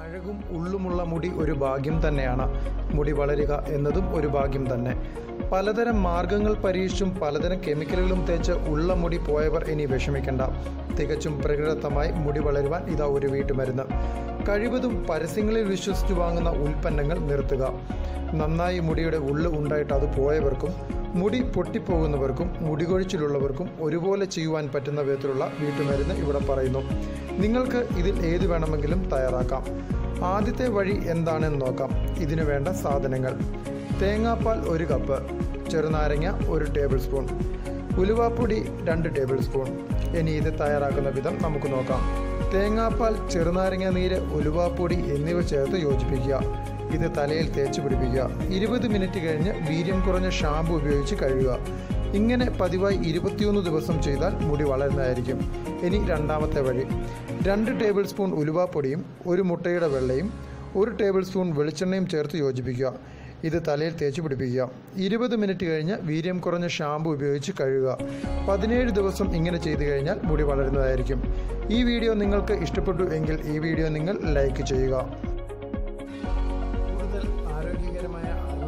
അഴകും ഉള്ളുമുള്ള മുടി ഒരു ഭാഗ്യം തന്നെയാണ് മുടി വളരുക എന്നതും ഒരു ഭാഗ്യം തന്നെ പലതരം മാർഗങ്ങൾ പരീക്ഷിച്ചും പലതരം കെമിക്കലുകളും തേച്ച് ഉള്ള മുടി പോയവർ ഇനി വിഷമിക്കണ്ട തികച്ചും പ്രകൃതമായി മുടി വളരുവാൻ ഇതാ ഒരു വീട്ടുമരുന്ന് കഴിവതും പരസ്യങ്ങളിൽ വിശ്വസിച്ചു വാങ്ങുന്ന ഉൽപ്പന്നങ്ങൾ നിർത്തുക നന്നായി മുടിയുടെ ഉള്ളു ഉണ്ടായിട്ട് അത് പോയവർക്കും മുടി പൊട്ടിപ്പോകുന്നവർക്കും മുടികൊഴിച്ചിലുള്ളവർക്കും ഒരുപോലെ ചെയ്യുവാൻ പറ്റുന്ന വിധത്തിലുള്ള വീട്ടുമരുന്ന് ഇവിടെ പറയുന്നു നിങ്ങൾക്ക് ഇതിൽ ഏത് വേണമെങ്കിലും തയ്യാറാക്കാം ആദ്യത്തെ വഴി എന്താണെന്ന് നോക്കാം ഇതിനു വേണ്ട സാധനങ്ങൾ തേങ്ങാപ്പാൽ ഒരു കപ്പ് ചെറുനാരങ്ങ ഒരു ടേബിൾ സ്പൂൺ ഉലുവാപ്പൊടി രണ്ട് ടേബിൾ സ്പൂൺ ഇനി ഇത് തയ്യാറാക്കുന്ന വിധം നമുക്ക് നോക്കാം തേങ്ങാപ്പാൽ ചെറുനാരങ്ങ നീര് ഉലുവാപ്പൊടി എന്നിവ ചേർത്ത് യോജിപ്പിക്കുക ഇത് തലയിൽ തേച്ച് പിടിപ്പിക്കുക ഇരുപത് മിനിറ്റ് കഴിഞ്ഞ് വീര്യം കുറഞ്ഞ ഷാമ്പു ഉപയോഗിച്ച് കഴുകുക ഇങ്ങനെ പതിവായി ഇരുപത്തിയൊന്ന് ദിവസം ചെയ്താൽ മുടി വളരുന്നതായിരിക്കും ഇനി രണ്ടാമത്തെ വഴി രണ്ട് ടേബിൾ സ്പൂൺ ഉലുവാപ്പൊടിയും ഒരു മുട്ടയുടെ വെള്ളയും ഒരു ടേബിൾ സ്പൂൺ വെളിച്ചെണ്ണയും ചേർത്ത് യോജിപ്പിക്കുക ഇത് തലയിൽ തേച്ച് പിടിപ്പിക്കുക ഇരുപത് മിനിറ്റ് കഴിഞ്ഞ് വീര്യം കുറഞ്ഞ ഷാമ്പു ഉപയോഗിച്ച് കഴുകുക പതിനേഴ് ദിവസം ഇങ്ങനെ ചെയ്തു കഴിഞ്ഞാൽ മുടി വളരുന്നതായിരിക്കും ഈ വീഡിയോ നിങ്ങൾക്ക് ഇഷ്ടപ്പെട്ടു എങ്കിൽ ഈ വീഡിയോ നിങ്ങൾ ലൈക്ക് ചെയ്യുക കൂടുതൽ ആരോഗ്യകരമായ അറിവുകൾ